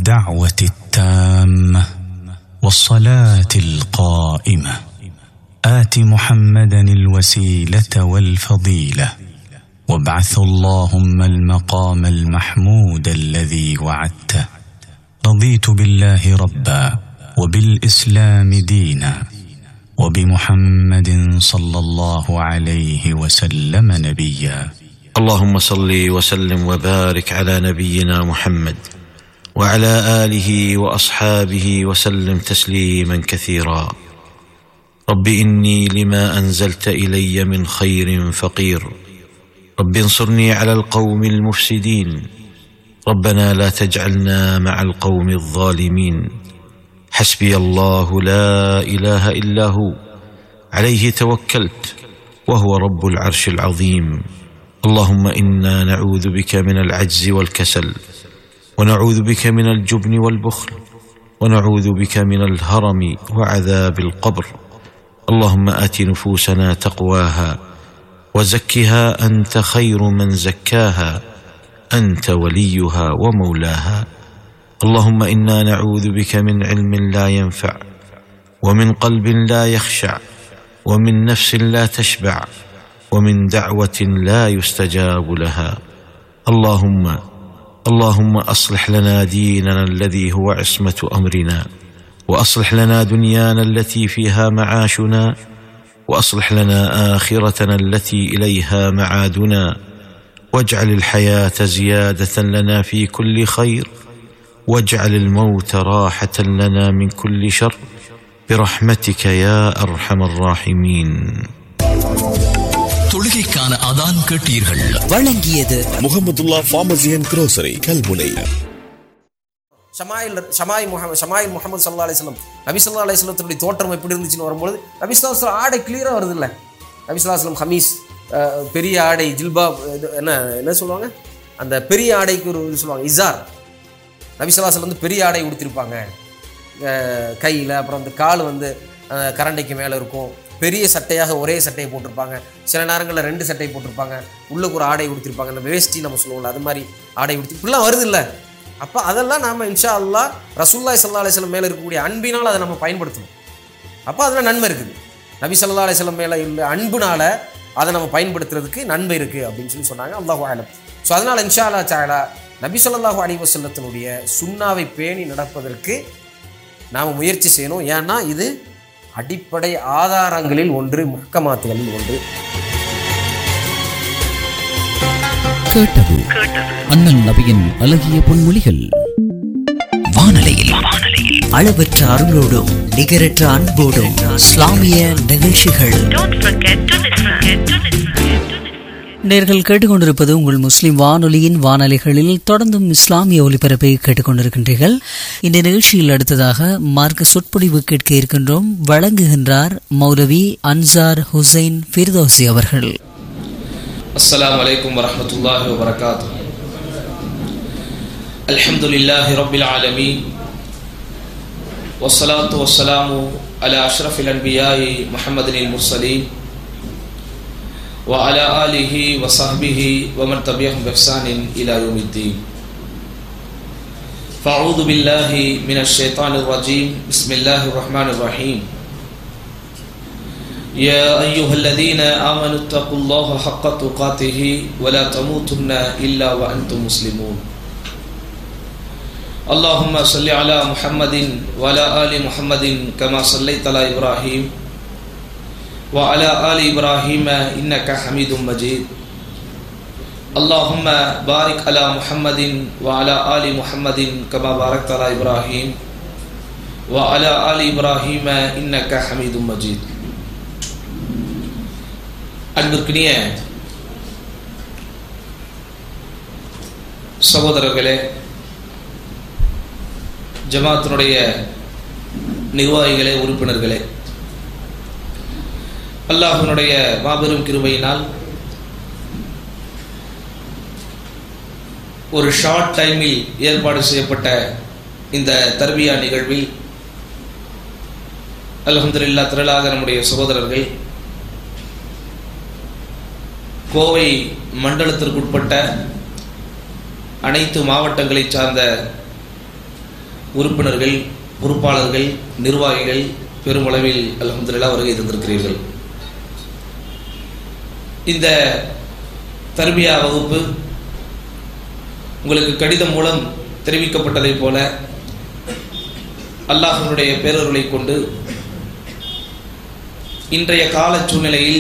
الدعوه التامه والصلاه القائمه ات محمدا الوسيله والفضيله وابعث اللهم المقام المحمود الذي وعدته رضيت بالله ربا وبالاسلام دينا وبمحمد صلى الله عليه وسلم نبيا اللهم صل وسلم وبارك على نبينا محمد وعلى اله واصحابه وسلم تسليما كثيرا رب اني لما انزلت الي من خير فقير رب انصرني على القوم المفسدين ربنا لا تجعلنا مع القوم الظالمين حسبي الله لا اله الا هو عليه توكلت وهو رب العرش العظيم اللهم انا نعوذ بك من العجز والكسل ونعوذ بك من الجبن والبخل ونعوذ بك من الهرم وعذاب القبر اللهم ات نفوسنا تقواها وزكها انت خير من زكاها انت وليها ومولاها اللهم انا نعوذ بك من علم لا ينفع ومن قلب لا يخشع ومن نفس لا تشبع ومن دعوه لا يستجاب لها اللهم اللهم اصلح لنا ديننا الذي هو عصمه امرنا واصلح لنا دنيانا التي فيها معاشنا واصلح لنا اخرتنا التي اليها معادنا واجعل الحياه زياده لنا في كل خير واجعل الموت راحه لنا من كل شر برحمتك يا ارحم الراحمين தொழுகைக்கான அதான் கேட்டீர்கள் வழங்கியது Mohamedulla pharmacy and grocery Kalmunai Shamail Shamai Muhammad Shamail Muhammad சல்லா அலிஸ்லம் நபி சொல்லா அலிஸ்லத்தினுடைய தோற்றம் எப்படி இருந்துச்சுன்னு வரும்போது நபி சொல்லா ஆடை கிளியராக வருது இல்லை நபி சொல்லா அலுவலம் ஹமீஸ் அஹ், பெரிய ஆடை ஜில்பா இது என்ன என்ன சொல்லுவாங்க அந்த பெரிய ஆடைக்கு ஒரு இது சொல்லுவாங்க இசார் நபி சொல்லாசல் வந்து பெரிய ஆடை உடுத்திருப்பாங்க கையில் அப்புறம் அந்த கால் வந்து அஹ், கரண்டைக்கு மேலே இருக்கும் பெரிய சட்டையாக ஒரே சட்டையை போட்டிருப்பாங்க சில நேரங்களில் ரெண்டு சட்டை போட்டிருப்பாங்க உள்ளுக்கு ஒரு ஆடை உடுத்திருப்பாங்க அந்த வேஷ்டி நம்ம சொல்லுவோம்ல அது மாதிரி ஆடை உடுத்தி இப்படிலாம் வருது இல்லை அப்போ அதெல்லாம் நாம் இன்ஷா அல்லாஹ் ரசூல்லாய் சல்லா அலிஸ்லம் மேலே இருக்கக்கூடிய அன்பினால் அதை நம்ம பயன்படுத்தணும் அப்போ அதில் நன்மை இருக்குது நபி சல்லா அலிஸ்லம் மேலே உள்ள அன்புனால அதை நம்ம பயன்படுத்துறதுக்கு நன்மை இருக்குது அப்படின்னு சொல்லி சொன்னாங்க அல்லாஹு ஆலம் ஸோ அதனால் இன்ஷா அல்லா சாலா நபி ஸல்லல்லாஹு அலைஹி வஸல்லத்தினுடைய சுண்ணாவை பேணி நடப்பதற்கு நாம் முயற்சி செய்யணும் ஏன்னா இது அடிப்படை ஆதாரங்களில் ஒன்று முக்கமாத்துகளில் ஒன்று கேட்டது அண்ணல் நபியின் அழகிய பொன்மொழிகள் வானலையில் அளவற்ற அருளோடும் நிகரற்ற அன்போடும் இஸ்லாமிய நிகழ்ச்சிகள் Don't forget to listen. To listen. To listen. நேர்கள் கேட்டுக்கொண்டிருப்பது உங்கள் முஸ்லிம் வானொலியின் வானொலிகளில் தொடர்ந்தும் இஸ்லாமிய ஒலிபரப்பை கேட்டுக்கொண்டிருக்கின்றீர்கள் இந்த நிகழ்ச்சியில் அடுத்ததாக மார்க்க சொற்பொழிவு கேட்க இருக்கின்றோம் வழங்குகின்றார் மௌலவி அன்சார் ஹுசைன் ஃபிர்தோசி அவர்கள் السلام عليكم ورحمة الله وبركاته الحمد لله رب العالمين والصلاة والسلام على أشرف الأنبياء محمد المرسلين وعلى آله وصحبه ومن تبعهم بإحسان إلى يوم الدين فأعوذ بالله من الشيطان الرجيم بسم الله الرحمن الرحيم يا أيها الذين آمنوا اتقوا الله حق تقاته ولا تموتن إلا وأنتم مسلمون اللهم صل على محمد وعلى آل محمد كما صليت على إبراهيم وعلى آل إبراهيم إنك حميد مجيد اللهم بارك على محمد وعلى آل محمد كما باركت على إبراهيم وعلى آل إبراهيم إنك حميد مجيد அன்பிற்கினிய சகோதரர்களே ஜமாத்தினுடைய நிர்வாகிகளே உறுப்பினர்களே அல்லாஹினுடைய மாபெரும் கிருபையினால் ஒரு ஷார்ட் டைமில் ஏற்பாடு செய்யப்பட்ட இந்த தர்பியா நிகழ்வில் அல்ஹம்துலில்லாஹ் திரளாக நம்முடைய சகோதரர்கள் கோவை மண்டலத்திற்குட்பட்ட அனைத்து மாவட்டங்களைச் சார்ந்த உறுப்பினர்கள் பொறுப்பாளர்கள் நிர்வாகிகள் பெருமளவில் அல்ஹம்துலில்லாஹ் வருகை தந்திருக்கிறீர்கள் இந்த தர்பியா வகுப்பு உங்களுக்கு கடிதம் மூலம் தெரிவிக்கப்பட்டதைப் போல அல்லாஹனுடைய பேரருளை கொண்டு இன்றைய கால சூழ்நிலையில்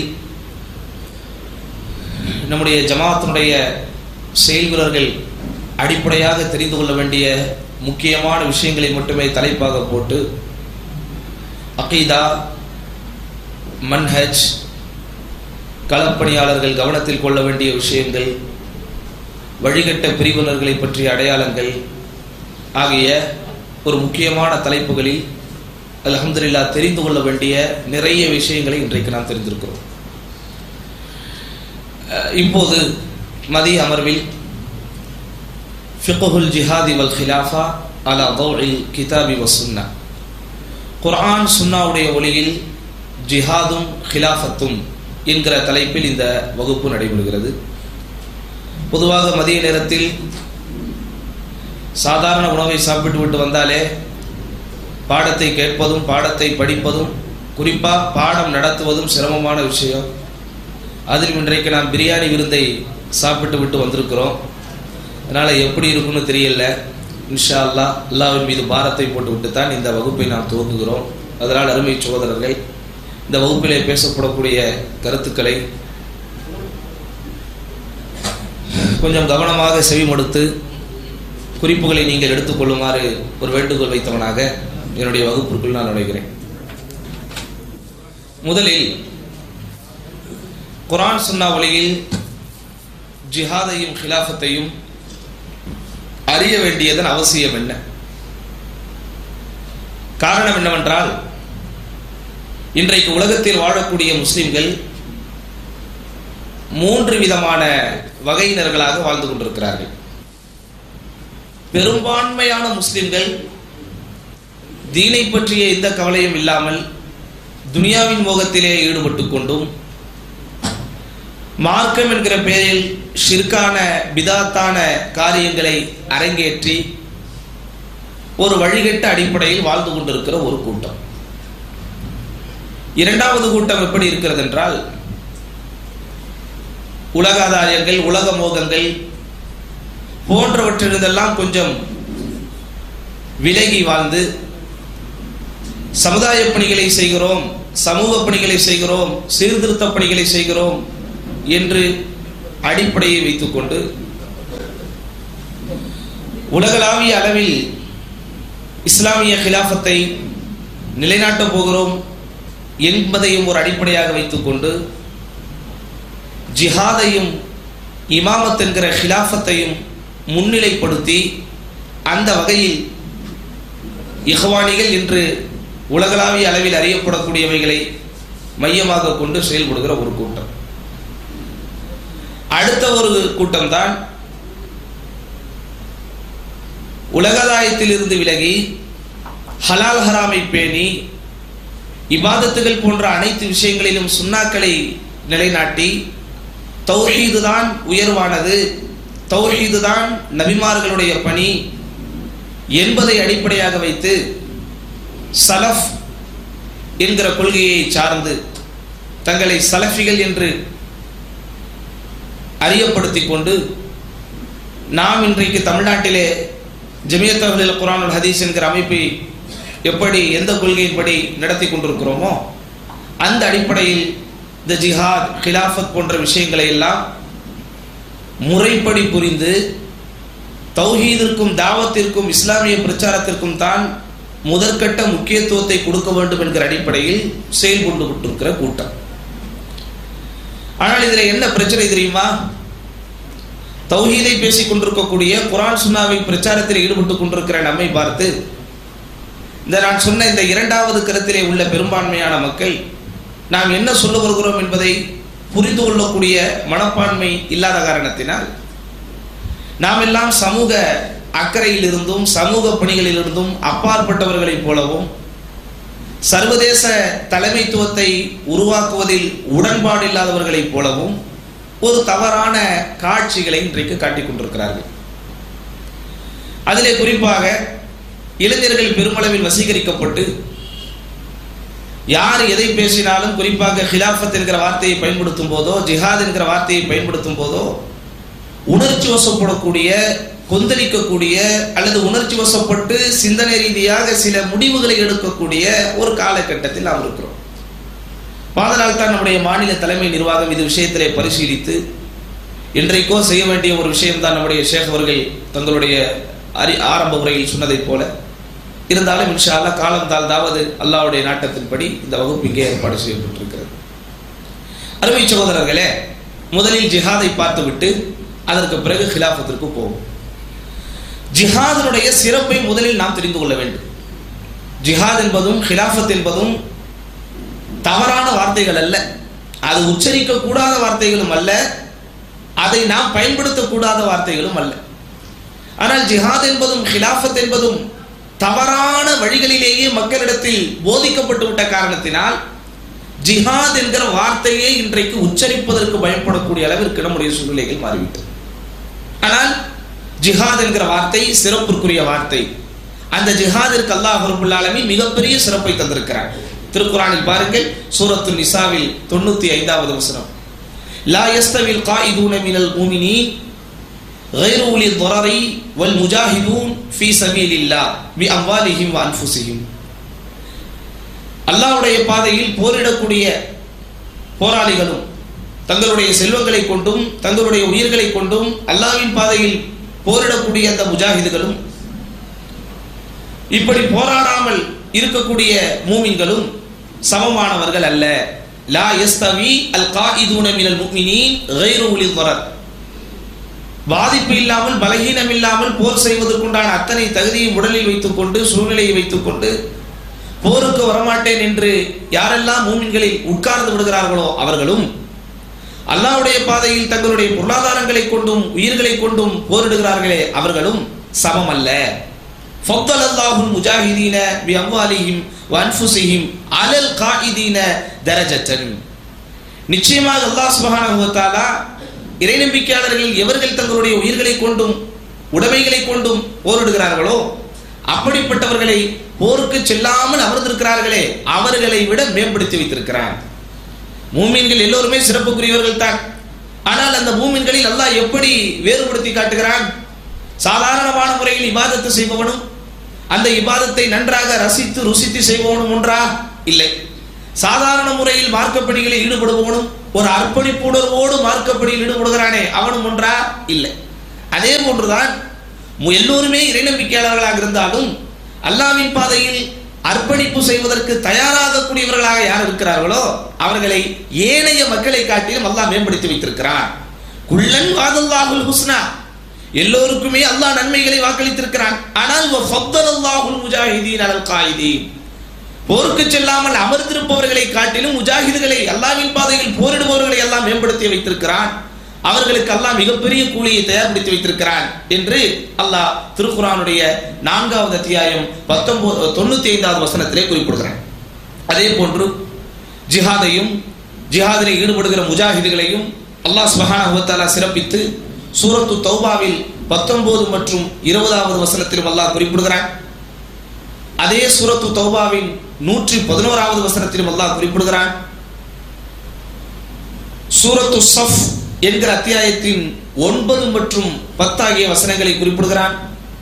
நம்முடைய ஜமாத்தினுடைய செயல்வீரர்கள் அடிப்படையாக தெரிந்து கொள்ள வேண்டிய முக்கியமான விஷயங்களை மட்டுமே தலைப்பாக போட்டு அகீதா மன்ஹஜ் களப்பணியாளர்கள் கவனத்தில் கொள்ள வேண்டிய விஷயங்கள் வழிகட்ட பிரிவினர்களை பற்றிய அடையாளங்கள் ஆகிய ஒரு முக்கியமான தலைப்புகளில் அல்ஹம்துலில்லா தெரிந்து கொள்ள வேண்டிய நிறைய விஷயங்களை இன்றைக்கு நாம் தெரிந்திருக்கிறோம் அஹ் இப்போது மதிய அமர்வில் ஃபிqஹுல் ஜிஹாதி வல் ஹிலாஃபா அலா தௌஇல் கிதாபி வ சுன்னா குர்ஆன் சுன்னாவுடைய ஒளியில் ஜிஹாதும் ஹிலாஃபத்தும் என்கிற தலைப்பில் இந்த வகுப்பு நடைபெறுகிறது பொதுவாக மதிய நேரத்தில் சாதாரண உணவை சாப்பிட்டு விட்டு வந்தாலே பாடத்தை கேட்பதும் பாடத்தை படிப்பதும் குறிப்பாக பாடம் நடத்துவதும் சிரமமான விஷயம் அதில் இன்றைக்கு நாம் பிரியாணி விருந்தை சாப்பிட்டு விட்டு வந்திருக்கிறோம் அதனால் எப்படி இருக்குன்னு தெரியல இன்ஷா அல்லா அல்லாவின் மீது பாரத்தை போட்டு விட்டு தான் இந்த வகுப்பை நாம் துவங்குகிறோம் அதனால் அருமை சகோதரர்கள் இந்த வகுப்பிலே பேசப்படக்கூடிய கருத்துக்களை கொஞ்சம் கவனமாக செவிமடுத்து குறிப்புகளை நீங்கள் எடுத்துக்கொள்ளுமாறு ஒரு வேண்டுகோள் வைத்தவனாக என்னுடைய வகுப்பிற்குள் நான் நுழைகிறேன் முதலில் குரான் சுன்னா ஒளியில் ஜிஹாதையும் ஹிலாஃபத்தையும் அறிய வேண்டியதன் அவசியம் என்ன காரணம் என்னவென்றால் இன்றைக்கு உலகத்தில் வாழக்கூடிய முஸ்லிம்கள் மூன்று விதமான வகையினர்களாக வாழ்ந்து கொண்டிருக்கிறார்கள் பெரும்பான்மையான முஸ்லிம்கள் தீனை பற்றிய எந்த கவலையும் இல்லாமல் துனியாவின் மோகத்திலே ஈடுபட்டு கொண்டும் மார்க்கம் என்கிற பெயரில் ஷிர்கான பிதாத்தான காரியங்களை அரங்கேற்றி ஒரு வழிகட்ட அடிப்படையில் வாழ்ந்து கொண்டிருக்கிற ஒரு கூட்டம் இரண்டாவது கூட்டம் எப்படி இருக்கிறது என்றால் உலகாதாரியங்கள் உலக மோகங்கள் போன்றவற்றிலிருந்தெல்லாம் கொஞ்சம் விலகி வாழ்ந்து சமுதாய பணிகளை செய்கிறோம் சமூக பணிகளை செய்கிறோம் சீர்திருத்த பணிகளை செய்கிறோம் என்று அடிப்படையை வைத்துக்கொண்டு உலகளாவிய அளவில் இஸ்லாமிய கிலாஃபத்தை நிலைநாட்டப் போகிறோம் என்பதையும் ஒரு அடிப்படையாக வைத்துக்கொண்டு ஜிஹாதையும் இமாமத் என்கிற ஹிலாஃபத்தையும் முன்னிலைப்படுத்தி அந்த வகையில் இஹ்வானிகள் என்று உலகளாவிய அளவில் அறியப்படக்கூடியவைகளை மையமாக கொண்டு செயல்படுகிற ஒரு கூட்டம் அடுத்த ஒரு கூட்டம்தான் உலகதாயத்திலிருந்து விலகி ஹலால் ஹராமை பேணி இபாதத்துகள் போன்ற அனைத்து விஷயங்களிலும் சுண்ணாக்களை நிலைநாட்டி தௌஹீது தான் உயர்வானது தௌஹீது தான் நபிமார்களுடைய பணி என்பதை அடிப்படையாக வைத்து சலஃப் என்கிற கொள்கையை சார்ந்து தங்களை சலஃபிகள் என்று அறியப்படுத்திக் கொண்டு நாம் இன்றைக்கு தமிழ்நாட்டிலே ஜமியத்தவர்களில் குரானுல் ஹதீஸ் என்கிற அமைப்பை எப்படி எந்த கொள்கையின்படி நடத்தி கொண்டிருக்கிறோமோ அந்த அடிப்படையில் இந்த ஜிஹாத் கிலாஃபத் போன்ற விஷயங்களை எல்லாம் முறைப்படி புரிந்து தௌஹீதிற்கும் தாவத்திற்கும் இஸ்லாமிய பிரச்சாரத்திற்கும் தான் முதற்கட்ட முக்கியத்துவத்தை கொடுக்க வேண்டும் என்கிற அடிப்படையில் செயல்கொண்டு கொண்டிருக்கிற கூட்டம் ஆனால் இதில் என்ன பிரச்சனை தெரியுமா தௌஹீதை பேசிக் கொண்டிருக்கக்கூடிய குரான் சுன்னாவின் பிரச்சாரத்தில் ஈடுபட்டு கொண்டிருக்கிற நம்மை பார்த்து இந்த நான் சொன்ன இந்த இரண்டாவது கருத்திலே உள்ள பெரும்பான்மையான மக்கள் நாம் என்ன சொல்ல வருகிறோம் என்பதை புரிந்து கொள்ளக்கூடிய மனப்பான்மை இல்லாத காரணத்தினால் நாம் எல்லாம் சமூக அக்கறையில் இருந்தும் சமூக பணிகளில் இருந்தும் அப்பாற்பட்டவர்களைப் போலவும் சர்வதேச தலைமைத்துவத்தை உருவாக்குவதில் உடன்பாடு இல்லாதவர்களைப் போலவும் ஒரு தவறான காட்சிகளை இன்றைக்கு காட்டிக் கொண்டிருக்கிறார்கள் அதிலே குறிப்பாக இளைஞர்கள் பெருமளவில் வசீகரிக்கப்பட்டு யார் எதை பேசினாலும் குறிப்பாக ஹிலாஃபத் என்கிற வார்த்தையை பயன்படுத்தும் போதோ ஜிஹாத் என்கிற வார்த்தையை பயன்படுத்தும் போதோ உணர்ச்சி வசப்படக்கூடிய கொந்தளிக்கக்கூடிய அல்லது உணர்ச்சி வசப்பட்டு சிந்தனை ரீதியாக சில முடிவுகளை எடுக்கக்கூடிய ஒரு காலகட்டத்தில் நாம் இருக்கிறோம் அதனால் தான் நம்முடைய மாநில தலைமை நிர்வாகம் இது விஷயத்திலே பரிசீலித்து இன்றைக்கோ செய்ய வேண்டிய ஒரு விஷயம்தான் நம்முடைய ஷேக் அவர்கள் தங்களுடைய அறி ஆரம்ப உரையில் சொன்னதைப் போல இருந்தாலும் இன்ஷா அல்லாஹ் காலம் தாழ்ந்தாவது அல்லாஹ்வுடைய நாட்டத்தின்படி இந்த வகுப்பு இங்கே ஏற்பாடு செய்யப்பட்டிருக்கிறது அருமை சகோதரர்களே முதலில் ஜிஹாதை பார்த்துவிட்டு அதற்கு பிறகு ஹிலாஃபத்திற்கு போவோம் ஜிஹாதினுடைய சிறப்பை முதலில் நாம் தெரிந்து கொள்ள வேண்டும் ஜிஹாத் என்பதும் ஹிலாஃபத் என்பதும் தவறான வார்த்தைகள் அல்ல அது உச்சரிக்க கூடாத வார்த்தைகளும் அல்ல அதை நாம் பயன்படுத்தக்கூடாத வார்த்தைகளும் அல்ல ஆனால் ஜிஹாத் என்பதும் ஹிலாஃபத் என்பதும் தவறான வழிகளிலேயே மக்களிடத்தில் போதிக்கப்பட்டு விட்ட காரணத்தினால் ஜிஹாத் என்கிற வார்த்தையை இன்றைக்கு உச்சரிப்பதற்கு பயன்படக்கூடிய அளவிற்கு நம்முடைய சூழ்நிலைகள் மாறிவிட்டது ஆனால் ஜிஹாத் என்கிற வார்த்தை சிறப்பிற்குரிய வார்த்தை அந்த ஜிஹாதிற்கு அல்லாஹ் ரபுல் ஆலமீன் மிகப்பெரிய சிறப்பை தந்திருக்கிறார் திருக்குறானில் பாருங்கள் சூரத்து நிசாவில் தொண்ணூத்தி ஐந்தாவது வசனம் லா யஸ்தவில் காயிதூன மினல் மூமினீன் غير أولي الضرر والمجاهدون في سبيل الله بأموالهم وأنفسهم அல்லாஹ்வுடைய பாதையில் போரிடக்கூடிய போராளிகளும் தங்களுடைய செல்வங்களை கொண்டும் தங்களுடைய உயிர்களை கொண்டும் அல்லாஹ்வின் பாதையில் போரிடக்கூடிய அந்த முஜாஹிதுகளும் இப்படி போராடாமல் இருக்கக்கூடிய மூமின்களும் சமமானவர்கள் அல்ல லா யஸ்தவி அல் காயிதூன மினல் முஃமினீன் கைரு உலி தரர் பாதிப்பு இல்லாமல் பலகீனம் இல்லாமல் போர் செய்வதற்குண்டான அத்தனை தகுதியும் உடலில் வைத்துக் கொண்டு சூழ்நிலையை வைத்துக் கொண்டு போருக்கு வரமாட்டேன் என்று யாரெல்லாம் மூமின்களில் உட்கார்ந்து விடுகிறார்களோ அவர்களும் அல்லாஹ்வுடைய பாதையில் தங்களுடைய பொருளாதாரங்களை கொண்டும் உயிர்களை கொண்டும் போரிடுகிறார்களே அவர்களும் சமம் அல்ல ஃபத்தல் அல்லாஹுல் முஜாஹிதீன பி அம்வாலிஹிம் வ அன்ஃபுஸிஹிம் அலல் காயிதீன தரஜத்தன் நிச்சயமாக அல்லாஹ் சுப்ஹானஹு வ தஆலா இறை நம்பிக்கையாளர்கள் எவர்கள் தங்களுடைய உயிர்களை கொண்டும் உடைமைகளை கொண்டும் போரிடுகிறார்களோ அப்படிப்பட்டவர்களை போருக்கு செல்லாமல் அமர்ந்திருக்கிறார்களே அவர்களை விட மேம்படுத்தி வைத்திருக்கிறார் மூமின்கள் எல்லோருமே சிறப்புக்குரியவர்கள் தான் ஆனால் அந்த மூமின்களில் அல்லாஹ் எப்படி வேறுபடுத்தி காட்டுகிறான் சாதாரணமான முறையில் இபாதத்து செய்பவனும் அந்த இபாதத்தை நன்றாக ரசித்து ருசித்து செய்பவனும் ஒன்றா இல்லை சாதாரண முறையில் மார்க்கப்படிகளில் ஈடுபடுபவனும் ஒரு அர்ப்பணிப்புணர்வோடு மார்க்கப்படியில் ஈடுபடுகிறானே அவனும் ஒன்றா இல்லை அதே போன்றுதான் மு- எல்லோருமே இறைநம்பிக்கையாளர்களாக இருந்தாலும் அல்லாவின் பாதையில் அர்ப்பணிப்பு செய்வதற்கு தயாராகக்கூடியவர்களாக யார் இருக்கிறார்களோ அவர்களை ஏனைய மக்களை காட்டிலும் அல்லாஹ் மேம்படுத்தி வைத்திருக்கிறான் குள்ளன் வாதல்லாஹுல் ஹுஸ்னா எல்லோருக்குமே அல்லாஹ் நன்மைகளை வாக்களித்திருக்கிறான் ஆனால் ஃபத்தலல்லாஹுல் முஜாஹிதீன் அலல் காயிதீன் போருக்கு செல்லாமல் அமர்ந்திருப்பவர்களை காட்டிலும் முஜாஹிதுகளை அல்லாவின் பாதையில் போரிடுபவர்களை எல்லாம் மேம்படுத்தி வைத்திருக்கிறான் அவர்களுக்கு அல்லாஹ் மிகப்பெரிய கூலியை தயார்படுத்தி வைத்திருக்கிறான் என்று அல்லாஹ் திருக்குரானுடைய நான்காவது அத்தியாயம் பத்தொன்பது தொண்ணூத்தி ஐந்தாவது வசனத்திலே குறிப்பிடுகிறான் அதே போன்று ஜிஹாதையும் ஜிஹாதில் ஈடுபடுகிற முஜாஹிதுகளையும் அல்லாஹ் சுபஹானஹு வ தஆலா சிறப்பித்து சூரத்து தௌபாவில் பத்தொன்பது மற்றும் இருபதாவது வசனத்திலும் அல்லாஹ் குறிப்பிடுகிறான் அதே சூரத்து தௌபாவின் நூற்றி பதினோராவது வசனத்திலும் அல்லாஹ் குறிப்பிடுகிறான் சூரத்து சஃப் என்கிற அத்தியாயத்தின் ஒன்பது மற்றும் பத்து ஆகிய வசனங்களை குறிப்பிடுகிறான்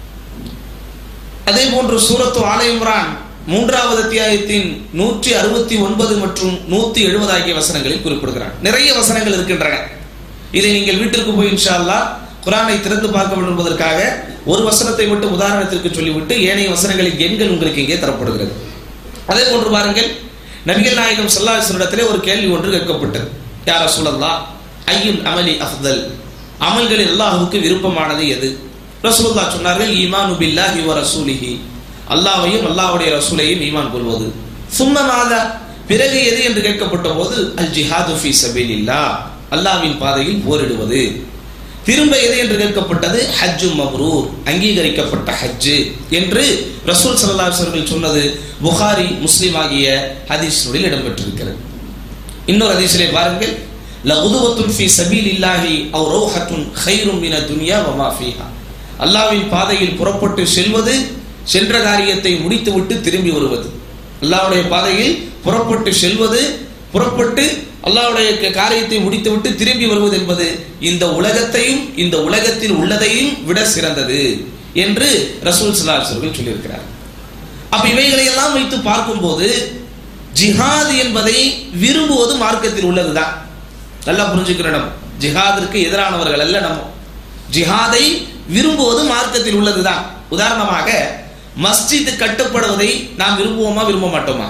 அதே போன்று சூரத்து ஆல இம்ரான் மூன்றாவது அத்தியாயத்தின் நூற்றி அறுபத்தி ஒன்பது மற்றும் நூத்தி எழுபது ஆகிய வசனங்களில் குறிப்பிடுகிறான் நிறைய வசனங்கள் இருக்கின்றன இதை நீங்கள் வீட்டிற்கு போய் இன்ஷா அல்லாஹ் குரானை திறந்து பார்க்க வேண்டும் என்பதற்காக ஒரு வசனத்தை மட்டும் உதாரணத்திற்கு சொல்லிவிட்டு ஏனைய வசனங்களின் எண்கள் உங்களுக்கு இங்கே தரப்படுகிறது அதே போன்று பாருங்கள் நபிகள் நாயகம் சல்லாஹிடத்திலே ஒரு கேள்வி ஒன்று கேட்கப்பட்டது யார் சொல்லல்லா ஐயுல் அமலி அஃதல் அமல்களில் அல்லாஹுக்கு விருப்பமானது எது ரசூலுல்லாஹ் சொன்னார்கள் ஈமானு பில்லாஹி வ ரசூலிஹி அல்லாஹ்வையும் அல்லாஹ்வுடைய ரசூலையும் ஈமான் கொள்வது சும்மமாதா பிறகு எது என்று கேட்கப்பட்ட போது அல் ஜிஹாது ஃபீ சபீலில்லாஹ் அல்லாஹ்வின் பாதையில் போரிடுவது திரும்ப எது என்று கேட்கப்பட்டது ஹஜ்ஜு மப்ரூர் அங்கீகரிக்கப்பட்ட ஹஜ்ஜு என்று ரசூல் ஸல்லல்லாஹு அலைஹி வஸல்லம் சொன்னது புகாரி முஸ்லிம் ஆகிய ஹதீஸ்களில் இடம்பெற்றிருக்கிறது இன்னொரு ஹதீஸிலே பாருங்கள் லகுதுவத்துன் ஃபீ சபீலில்லாஹி அவ் ரௌஹத்துன் கைரும் மின துன்யா வமா ஃபீஹா அல்லாஹ்வின் பாதையில் புறப்பட்டு செல்வது சென்ற காரியத்தை முடித்துவிட்டு திரும்பி வருவது அல்லாஹ்வுடைய பாதையில் புறப்பட்டு செல்வது புறப்பட்டு அல்லாஹ்வுடைய க- காரியத்தை முடித்துவிட்டு திரும்பி வருவது என்பது இந்த உலகத்தையும் இந்த உலகத்தில் உள்ளதையும் விட சிறந்தது என்று ரசூல் ஸல்லல்லாஹு அலைஹி அவர்கள் சொல்லியிருக்கிறார் அப்ப இவைகளை எல்லாம் வைத்து பார்க்கும்போது ஜிஹாத் என்பதை விரும்புவது மார்க்கத்தில் உள்ளதுதான் நல்லா புரிஞ்சுக்கிறோம் நம்ம ஜிஹாதிற்கு எதிரானவர்கள் அல்ல நம்ம ஜிஹாதை விரும்புவது மார்க்கத்தில் உள்ளதுதான் உதாரணமாக மஸ்ஜித் கட்டப்படுவதை நாம் விரும்புவோமா விரும்ப மாட்டோமா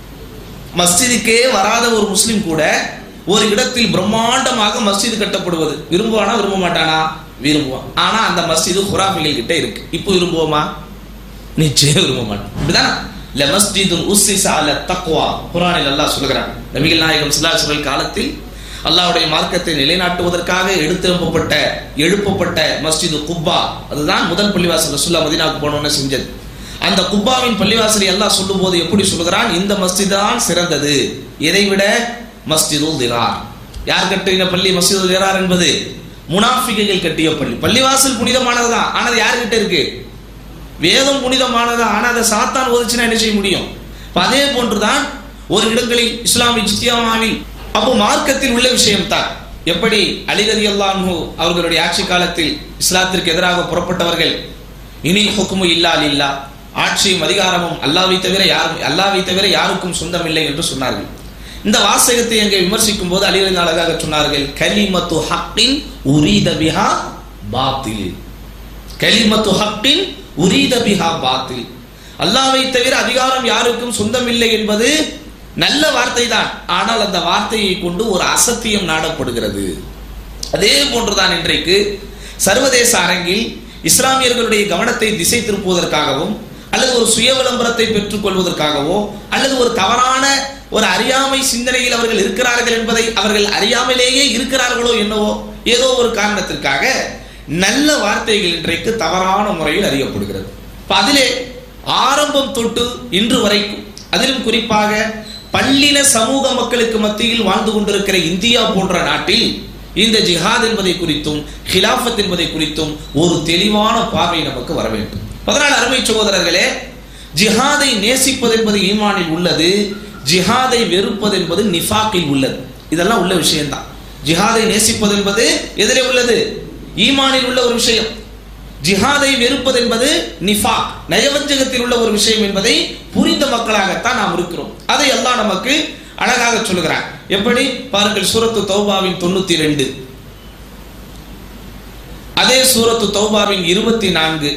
மஸ்ஜிதுக்கே வராத ஒரு முஸ்லிம் கூட ஒரு இடத்தில் பிரம்மாண்டமாக மஸ்ஜித் கட்டப்படுவது விரும்புவானா விரும்ப மாட்டானா விரும்புவான் ஆனா அந்த மஸ்ஜிது ஹுராஃபிகள் கிட்ட இருக்கு இப்போ விரும்புவோமா நிச்சயம் விரும்ப மாட்டோம் இப்படிதான் லமஸ்ஜிதுன் உஸ்ஸிஸ அல தக்வா குர்ஆனில் அல்லாஹ் சொல்கிறான் நபிகள் நாயகம் ஸல்லல்லாஹு அலைஹி வஸல்லம் காலத்தில் அல்லாஹ்வுடைய மார்க்கத்தை நிலைநாட்டுவதற்காக எடுத்தெழுப்பப்பட்ட எழுப்பப்பட்ட மஸ்ஜிது குப்பா அதுதான் முதல் பள்ளிவாசல் ரசூலுல்லாஹ் மதீனாவுக்கு போனோன்னு செஞ்சது அந்த குப்பாவின் பள்ளிவாசலை அல்லாஹ் சொல்லும்போது எப்படி சொல்லுகிறான் இந்த மஸ்ஜித் தான் சிறந்தது இதை விட மஸ்ஜிதுல் திரார் யார் கட்டின பள்ளி மஸ்ஜிதுல் திரார் என்பது முனாஃபிகைகள் கட்டிய பள்ளி பள்ளிவாசல் புனிதமானதுதான் ஆனால் யார்கிட்ட இருக்கு வேதம் புனிதமானதா ஆனா அதை சாத்தான் ஒதுச்சுன்னா என்ன செய்ய முடியும் அப்ப அதே போன்றுதான் ஒரு இடங்களில் இஸ்லாமிய ஜித்தியாமாவில் அப்போ மார்க்கத்தில் உள்ள விஷயம்தான் எப்படி அலிகதி அல்லாஹு அவர்களுடைய ஆட்சி காலத்தில் இஸ்லாத்திற்கு எதிராக புறப்பட்டவர்கள் இனி ஹுக்குமு இல்லா இல்லா ஆட்சியும் அதிகாரமும் அல்லாவை தவிர யாரும் அல்லாவை தவிர யாருக்கும் சொந்தமில்லை என்று சொன்னார்கள் இந்த வாசகத்தை அங்கே விமர்சிக்கும் போது அலிகளின் அழகாக சொன்னார்கள் கலிமத்து ஹக்கின் உரீத பிஹா பாத்தில் கலிமத்து ஹக்கின் உரீத பிஹா பாத்தில் அல்லாவை தவிர அதிகாரம் யாருக்கும் சொந்தமில்லை என்பது நல்ல வார்த்தை தான் ஆனால் அந்த வார்த்தையை கொண்டு ஒரு அசத்தியம் நாடப்படுகிறது அதே போன்றுதான் இன்றைக்கு சர்வதேச அரங்கில் இஸ்லாமியர்களுடைய கவனத்தை திசை திருப்புவதற்காகவும் அல்லது ஒரு சுய விளம்பரத்தை பெற்றுக் கொள்வதற்காகவோ அல்லது ஒரு தவறான ஒரு அறியாமை சிந்தனையில் அவர்கள் இருக்கிறார்கள் என்பதை அவர்கள் அறியாமலேயே இருக்கிறார்களோ என்னவோ ஏதோ ஒரு காரணத்திற்காக நல்ல வார்த்தைகள் இன்றைக்கு தவறான முறையில் அறியப்படுகிறது இப்ப அதிலே ஆரம்பம் தொட்டு இன்று வரைக்கும் அதிலும் குறிப்பாக பல்லின சமூக மக்களுக்கு மத்தியில் வாழ்ந்து கொண்டிருக்கிற இந்தியா போன்ற நாட்டில் இந்த ஜிஹாத் என்பதை குறித்தும் ஹிலாஃபத் என்பதை குறித்தும் ஒரு தெளிவான பார்வை நமக்கு வர வேண்டும் அதனால் அருமை சகோதரர்களே ஜிஹாதை நேசிப்பது என்பது ஈமானில் உள்ளது ஜிஹாதை வெறுப்பது என்பது நிஃபாக்கில் உள்ளது இதெல்லாம் உள்ள விஷயம்தான் ஜிஹாதை நேசிப்பது என்பது எதிரே உள்ளது ஈமானில் உள்ள ஒரு விஷயம் ஜிஹாதை வெறுப்பது என்பது நிஃபா நயவஞ்சகத்தில் உள்ள ஒரு விஷயம் என்பதை புரிந்த மக்களாகத்தான் நாம் இருக்கிறோம் அதை எல்லாம் நமக்கு அழகாக சொல்லுகிறார் எப்படி பாருங்கள் சூரத்து தௌபாவின் தொண்ணூத்தி ரெண்டு அதே சூரத்து தௌபாவின் இருபத்தி நான்கு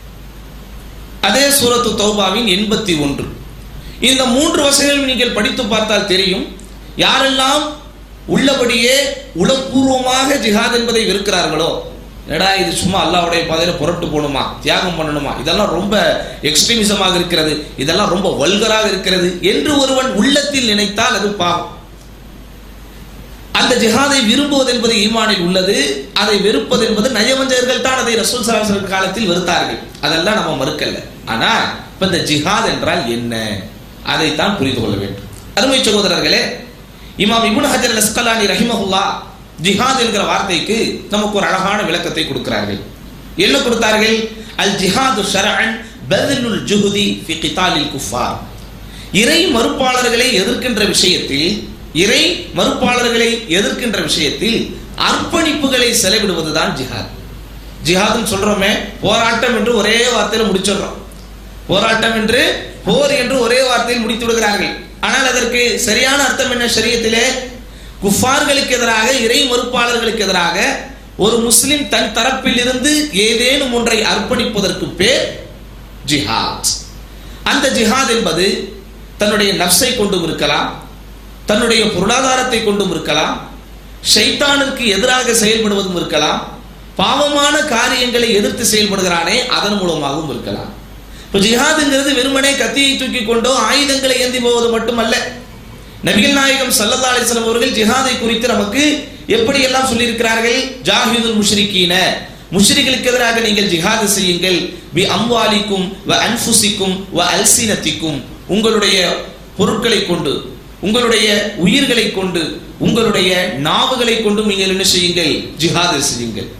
அதே சூரத்து தௌபாவின் எண்பத்தி ஒன்று இந்த மூன்று வசனங்களும் நீங்கள் படித்து பார்த்தால் தெரியும் யாரெல்லாம் உள்ளபடியே உளப்பூர்வமாக ஜிஹாத் என்பதை வெறுக்கிறார்களோ என்னடா இது சும்மா அல்லாவுடைய பாதையில புரட்டு போகணுமா தியாகம் பண்ணணுமா இதெல்லாம் ரொம்ப எக்ஸ்ட்ரீமிசமாக இருக்கிறது இதெல்லாம் ரொம்ப வல்கராக இருக்கிறது என்று ஒருவன் உள்ளத்தில் நினைத்தால் அது பாவம் அந்த ஜிஹாதை விரும்புவது என்பது ஈமானில் உள்ளது அதை வெறுப்பது என்பது நயவஞ்சகர்கள் தான் அதை ரசூல் சலாசல் காலத்தில் வெறுத்தார்கள் அதெல்லாம் நம்ம மறுக்கல ஆனா இப்ப இந்த ஜிஹாத் என்றால் என்ன அதைத்தான் புரிந்து கொள்ள வேண்டும் அருமை சகோதரர்களே இமாம் இப்னு ஹஜர் அஸ்கலானி ரஹிமஹுல்லா ஜிஹாத் என்கிற வார்த்தைக்கு நமக்கு ஒரு அழகான விளக்கத்தை கொடுக்கிறார்கள் என்ன கொடுத்தார்கள் அல் ஜிஹாது ஷரஅன் பத்லுல் ஜுஹுதி ஃபி கிதாலில் குஃபார் இறை மறுப்பாளர்களை எதிர்க்கின்ற விஷயத்தில் இறை மறுப்பாளர்களை எதிர்க்கின்ற விஷயத்தில் அர்ப்பணிப்புகளை செலவிடுவதுதான் ஜிஹாத் ஜிஹாத்னு சொல்றோமே போராட்டம் என்று ஒரே வார்த்தையில முடிச்சிடுறோம் போராட்டம் என்று போர் என்று ஒரே வார்த்தையில் முடித்து விடுகிறார்கள் ஆனால் அதற்கு சரியான அர்த்தம் என்ன சரியத்திலே குஃபார்களுக்கு எதிராக இறை மறுப்பாளர்களுக்கு எதிராக ஒரு முஸ்லிம் தன் தரப்பில் இருந்து ஏதேனும் ஒன்றை அர்ப்பணிப்பதற்கு பேர் ஜிஹாத் அந்த ஜிஹாத் என்பது தன்னுடைய நப்சை கொண்டும் இருக்கலாம் தன்னுடைய பொருளாதாரத்தை கொண்டும் இருக்கலாம் ஷைத்தானுக்கு எதிராக செயல்படுவதும் இருக்கலாம் பாவமான காரியங்களை எதிர்த்து செயல்படுகிறானே அதன் மூலமாகவும் இருக்கலாம் இப்போ ஜிஹாதுங்கிறது வெறுமனே கத்தியை தூக்கி கொண்டோ ஆயுதங்களை ஏந்தி போவது மட்டுமல்ல நபிகள் நாயகம் சல்லல்லா அலிஸ்லாம் அவர்கள் ஜிஹாதை குறித்து நமக்கு எப்படி எல்லாம் சொல்லியிருக்கிறார்கள் ஜாஹிதுல் முஷ்ரிக்கீன முஷ்ரிகளுக்கு எதிராக நீங்கள் ஜிஹாது செய்யுங்கள் பி அம்வாலிக்கும் வ அன்ஃபுசிக்கும் வ அல்சினத்திக்கும் உங்களுடைய பொருட்களை கொண்டு உங்களுடைய உயிர்களை கொண்டு உங்களுடைய நாவுகளை கொண்டு நீங்கள் என்ன செய்யுங்கள் ஜிஹாது செய்யுங்கள்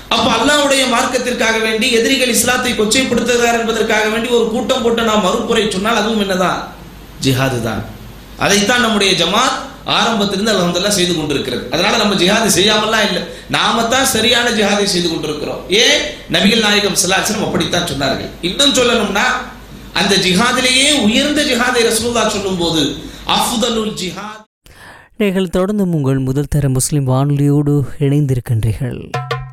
அப்ப அல்லாஹ்வுடைய மார்க்கத்திற்காக வேண்டி எதிரிகள் இஸ்லாத்தை கொச்சைப்படுத்துகிறார் என்பதற்காக வேண்டி ஒரு கூட்டம் போட்டு நாம் மறுப்புரை சொன்னால் அதுவும் என்னதான் ஜிஹாது தான் அதைத்தான் நம்முடைய ஜமாத் ஆரம்பத்திலிருந்து அல்ஹம்துலில்லாஹ் செய்து கொண்டிருக்கிறது அதனால நம்ம ஜிஹாது செய்யாமலாம் இல்லை நாம தான் சரியான ஜிஹாதை செய்து கொண்டிருக்கிறோம் ஏன் நபிகள் நாயகம் ஸல்லல்லாஹு அப்படித்தான் சொன்னார்கள் இன்னும் சொல்லணும்னா அந்த ஜிஹாதிலேயே உயர்ந்த ஜிஹாதை ரசூலுல்லாஹ் சொல்லும்போது அஃதலுல் ஜிஹாத் நீங்கள் தொடர்ந்தும் உங்கள் முதல் தர முஸ்லிம் வானொலியோடு இணைந்திருக்கின்றீர்கள்